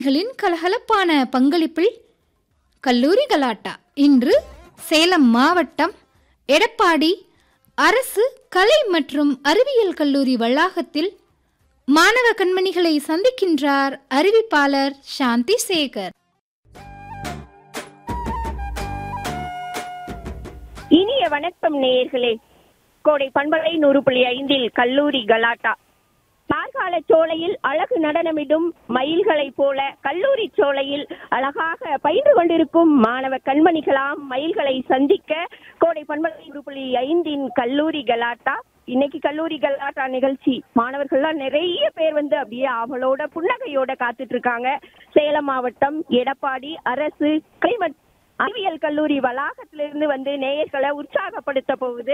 களின் கலகலப்பான பங்களிப்பில் கல்லூரி கலாட்டா இன்று சேலம் மாவட்டம் எடப்பாடி அரசு கலை மற்றும் அறிவியல் கல்லூரி வளாகத்தில் மாணவ கண்மணிகளை சந்திக்கின்றார் அறிவிப்பாளர் சாந்தி சேகர் இனிய வணக்கம் நேயர்களே கோடை பண்பலை நூறு புள்ளி ஐந்தில் கல்லூரி கலாட்டா கார்கால சோலையில் அழகு நடனமிடும் மயில்களைப் போல கல்லூரி சோலையில் அழகாக பயின்று கொண்டிருக்கும் மாணவ கண்மணிகளாம் மயில்களை சந்திக்க கோடை பண்பலை நூறு புள்ளி ஐந்தின் கல்லூரி கலாட்டா இன்னைக்கு கல்லூரி கலாட்டா நிகழ்ச்சி மாணவர்கள்லாம் நிறைய பேர் வந்து அப்படியே அவளோட புன்னகையோட காத்துட்டு இருக்காங்க சேலம் மாவட்டம் எடப்பாடி அரசு கலை மற்றும் அறிவியல் கல்லூரி வளாகத்திலிருந்து வந்து நேயர்களை உற்சாகப்படுத்த போகுது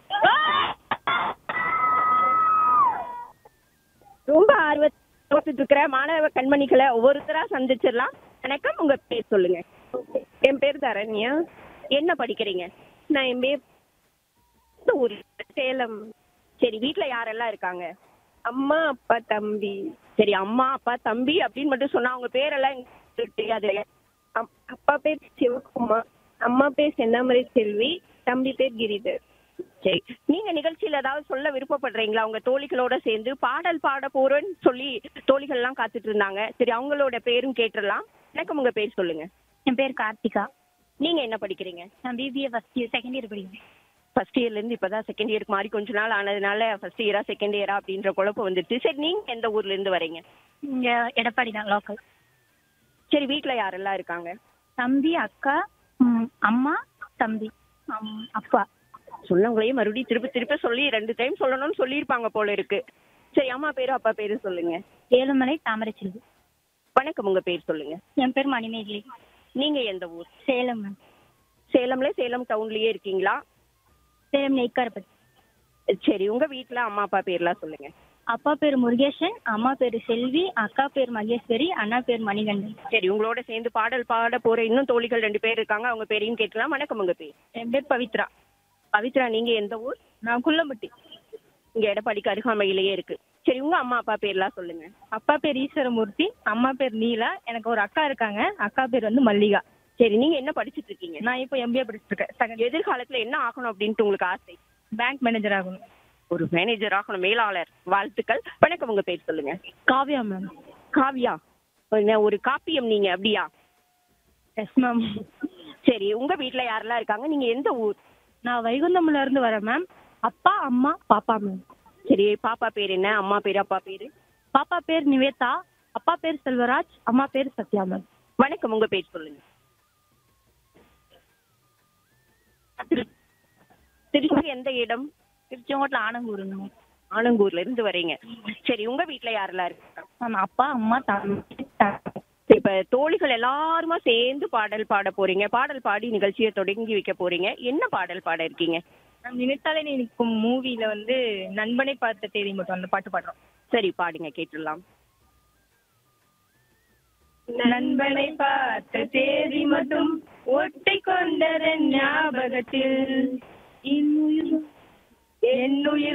ரொம்ப ஆர்வத்து இருக்கிற மாணவ கண்மணிகளை ஒவ்வொருத்தரா சந்திச்சிடலாம் வணக்கம் உங்க பேர் சொல்லுங்க என் பேர் தரண்யா என்ன படிக்கிறீங்க நான் என் பேர் ஊர் சேலம் சரி வீட்ல யாரெல்லாம் இருக்காங்க அம்மா அப்பா தம்பி சரி அம்மா அப்பா தம்பி அப்படின்னு மட்டும் சொன்னா அவங்க பேரெல்லாம் எங்களுக்கு தெரியாது அப்- அப்பா பேர் சிவகுமார் அம்மா பேர் செந்தாமரை செல்வி தம்பி பேர் கிரிதர் சரி நீங்க நிகழ்ச்சியில ஏதாவது சொல்ல விருப்பப்படுறீங்களா உங்க தோழிகளோட சேர்ந்து பாடல் பாட போறேன்னு சொல்லி தோழிகள் எல்லாம் காத்துட்டு இருந்தாங்க சரி அவங்களோட பேரும் கேட்டுடலாம் வணக்கம் உங்க பேர் சொல்லுங்க என் பேர் கார்த்திகா நீங்க என்ன படிக்கிறீங்க நான் BBA first year second year படிக்கிறேன் ஃபர்ஸ்ட் இயர்ல இருந்து இப்பதான் செகண்ட் இயருக்கு மாறி கொஞ்ச நாள் ஆனதுனால ஃபர்ஸ்ட் இயரா செகண்ட் இயரா அப்படின்ற குழப்பம் வந்துருச்சு சரி நீங்க எந்த ஊர்ல இருந்து வரீங்க இங்க எடப்பாடி தான் லோக்கல் சரி வீட்ல யாரெல்லாம் இருக்காங்க தம்பி அக்கா ம், அம்மா தம்பி அம், அப்பா சொன்னவங்களையும் மறுபடியும் திருப்பி திருப்பி சொல்லி ரெண்டு டைம் சொல்லணும்னு சொல்லியிருப்பாங்க போல இருக்கு சரி அம்மா பேரு அப்பா பேரு சொல்லுங்க ஏழுமலை தாமரை செல்வி வணக்கம் உங்க பேர் சொல்லுங்க என் பேர் மணிமேகலை நீங்க எந்த ஊர் சேலம் மேம் சேலம்ல சேலம் டவுன்லயே இருக்கீங்களா சேலம் நெய்க்காரப்பட்டி சரி உங்க வீட்ல அம்மா அப்பா பேர்லாம் சொல்லுங்க அப்பா பேர் முருகேசன் அம்மா பேர் செல்வி அக்கா பேர் மகேஸ்வரி அண்ணா பேர் மணிகண்டன் சரி உங்களோட சேர்ந்து பாடல் பாட போற இன்னும் தோழிகள் ரெண்டு பேர் இருக்காங்க அவங்க பேரையும் கேட்கலாம் வணக்கம் உங்க பேர் என் பேர் பவித்ரா பவித்ரா நீங்க எந்த ஊர் நான் குள்ளம்பட்டி இங்க எடப்பாடிக்கு அருகாமையிலேயே இருக்கு சரி உங்க அம்மா அப்பா பேர்லாம் சொல்லுங்க அப்பா பேர் ஈஸ்வரமூர்த்தி அம்மா பேர் நீலா எனக்கு ஒரு அக்கா இருக்காங்க அக்கா பேர் வந்து மல்லிகா சரி நீங்க என்ன படிச்சிட்டு இருக்கீங்க நான் இப்போ எம்பிஏ படிச்சுட்டு இருக்கேன் செகண்ட் எதிர்காலத்துல என்ன ஆகணும் அப்படின்ட்டு உங்களுக்கு ஆசை பேங்க் மேனேஜர் ஆகணும் ஒரு மேனேஜர் ஆகணும் மேலாளர் வாழ்த்துக்கள் வணக்கம் உங்க பேர் சொல்லுங்க காவியா மேம் காவியா என்ன ஒரு காப்பியம் நீங்க அப்படியா எஸ் மேம் சரி உங்க வீட்ல யாரெல்லாம் இருக்காங்க நீங்க எந்த ஊர் நான் வைகுந்தம்ல இருந்து வரேன் மேம் அப்பா அம்மா பாப்பா மேம் சரி பாப்பா பேர் என்ன அம்மா பேரு அப்பா பேரு பாப்பா பேர் நிவேதா அப்பா பேர் செல்வராஜ் அம்மா பேர் சத்யா மேம் வணக்கம் உங்க பேர் சொல்லுங்க திருச்சி எந்த இடம் திருச்செங்கோட்டில் ஆனங்கூருங்க மேம் ஆனங்கூர்ல இருந்து வரீங்க சரி உங்க வீட்ல யாரெல்லாம் இருக்காங்க மேம் அப்பா அம்மா தம்பி சரி, இப்ப தோழிகள் எல்லாருமா சேர்ந்து பாடல் பாட போறீங்க பாடல் பாடி நிகழ்ச்சியை தொடங்கி வைக்க போறீங்க என்ன பாடல் பாட இருக்கீங்க மேம் நினைத்தாலே நினைக்கும் மூவில வந்து நண்பனை பார்த்த தேதி மட்டும் அந்த பாட்டு பாடுறோம் சரி பாடுங்க கேட்டுடலாம் நண்பனை பார்த்த தேதி மட்டும் ஒட்டி கொண்டதன் ஞாபகத்தில் இன்னுயிர் என்னுயிர்